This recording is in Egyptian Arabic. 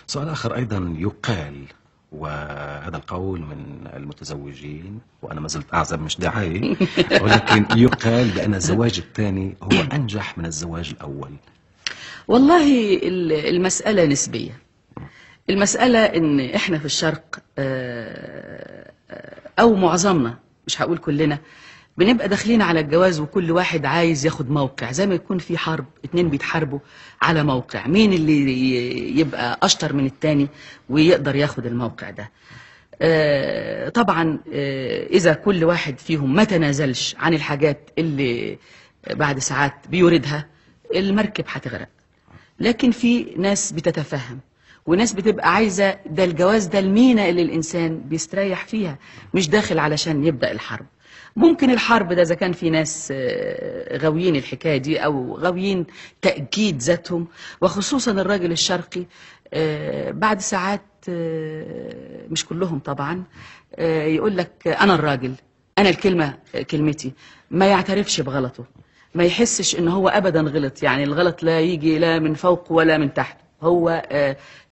سؤال آخر أيضا يقال وهذا القول من المتزوجين وأنا ما زلت أعزب مش دعاية ولكن يقال بأن الزواج الثاني هو أنجح من الزواج الأول والله ال- المسألة نسبية المسألة إن إحنا في الشرق آه، آه، أو معظمنا مش هقول كلنا بنبقى داخلين على الجواز وكل واحد عايز ياخد موقع زي ما يكون في حرب اتنين بيتحاربوا على موقع مين اللي ي- يبقى أشطر من التاني ويقدر ياخد الموقع ده آه، طبعا آه، إذا كل واحد فيهم ما تنازلش عن الحاجات اللي بعد ساعات بيوردها المركب هتغرق لكن في ناس بتتفهم وناس بتبقى عايزة ده الجواز ده المينا اللي الإنسان بيستريح فيها مش داخل علشان يبدأ الحرب ممكن الحرب ده إذا كان في ناس آه، غاويين الحكاية دي أو غاويين تأكيد ذاتهم وخصوصا الراجل الشرقي آه، بعد ساعات آه، مش كلهم طبعا آه، يقول لك أنا الراجل أنا الكلمة آه، كلمتي ما يعترفش بغلطه ما يحسش ان هو ابدا غلط يعني الغلط لا يجي لا من فوق ولا من تحت هو آه،